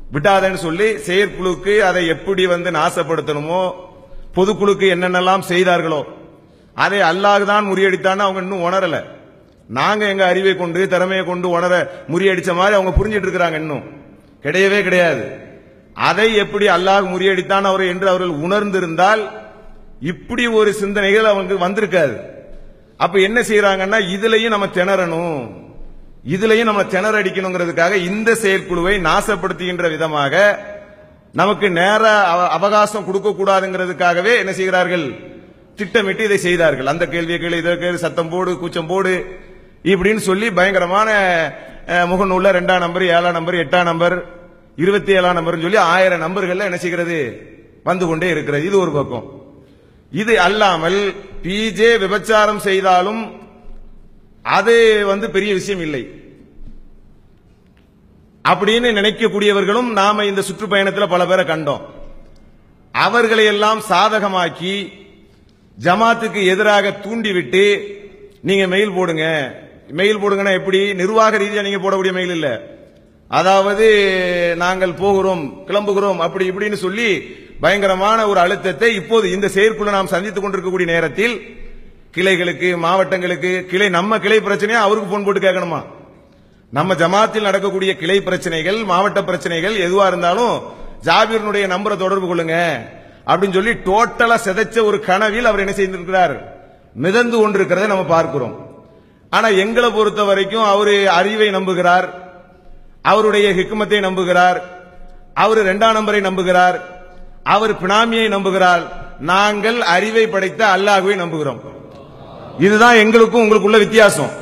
விட்டாதன்னு சொல்லி செயற்குழுக்கு அதை எப்படி வந்து நாசப்படுத்தணுமோ பொதுக்குழுக்கு என்னென்னலாம் செய்தார்களோ அதை அல்லாஹ் தான் முறியடித்தான்னு அவங்க இன்னும் உணரல நாங்க எங்க அறிவை கொண்டு திறமையை கொண்டு உணர முறியடிச்ச மாதிரி அவங்க புரிஞ்சிட்டு இருக்கிறாங்க இன்னும் கிடையவே கிடையாது அதை எப்படி அல்லாஹ் முறியடித்தான் அவர் என்று அவர்கள் உணர்ந்திருந்தால் இப்படி ஒரு சிந்தனைகள் அவங்க வந்திருக்காது அப்ப என்ன செய்யறாங்கன்னா இதுலயும் நம்ம திணறணும் இதுலயும் நம்ம திணற அடிக்கணுங்கிறதுக்காக இந்த செயற்குழுவை நாசப்படுத்துகின்ற விதமாக நமக்கு நேர அவ- அவகாசம் கொடுக்க கூடாதுங்கிறதுக்காகவே என்ன செய்கிறார்கள் திட்டமிட்டு இதை செய்தார்கள் அந்த கேள்வியை கேள்வி இதை கேள்வி சத்தம் போடு கூச்சம் போடு இப்படின்னு சொல்லி பயங்கரமான அஹ், முகநூல்ல ரெண்டாம் நம்பர் ஏழாம் நம்பர் எட்டாம் நம்பர் இருபத்தி ஏழாம் நம்பர் சொல்லி ஆயிரம் நம்பர்கள்ல என்ன செய்கிறது வந்து கொண்டே இருக்கிறது இது ஒரு பக்கம் இது அல்லாமல் பிஜே விபச்சாரம் செய்தாலும் அது வந்து பெரிய விஷயம் இல்லை அப்படின்னு நினைக்கக்கூடியவர்களும் நாம இந்த சுற்றுப்பயணத்தில் பல பேரை கண்டோம் அவர்களை எல்லாம் சாதகமாக்கி ஜமாத்துக்கு எதிராக தூண்டிவிட்டு நீங்க மெயில் போடுங்க மெயில் போடுங்கன்னா எப்படி நிர்வாக ரீதியா நீங்க போடக்கூடிய மெயில் இல்ல அதாவது நாங்கள் போகிறோம் கிளம்புகிறோம் அப்படி இப்படின்னு சொல்லி பயங்கரமான ஒரு அழுத்தத்தை இப்போது இந்த செயற்குழு நாம் சந்தித்துக் கொண்டிருக்கக்கூடிய நேரத்தில் கிளைகளுக்கு மாவட்டங்களுக்கு கிளை நம்ம கிளை பிரச்சனையா அவருக்கு போன் போட்டு கேட்கணுமா நம்ம ஜமாத்தில் நடக்கக்கூடிய கிளை பிரச்சனைகள் மாவட்ட பிரச்சனைகள் எதுவா இருந்தாலும் ஜாபீரனுடைய நம்பரை தொடர்பு கொள்ளுங்க அப்படின்னு சொல்லி டோட்டலா சிதைச்ச ஒரு கனவில் அவர் என்ன செய்திருக்கிறார் மிதந்து கொண்டிருக்கிறதை நம்ம பார்க்கிறோம் ஆனா எங்களை பொறுத்த வரைக்கும் அவரு அறிவை நம்புகிறார் அவருடைய ஹிக்மத்தை நம்புகிறார் அவர் இரண்டாம் நம்பரை நம்புகிறார் அவர் பினாமியை நம்புகிறார் நாங்கள் அறிவை படைத்த அல்லாஹ்வை நம்புகிறோம் இதுதான் எங்களுக்கும் உங்களுக்குள்ள வித்தியாசம்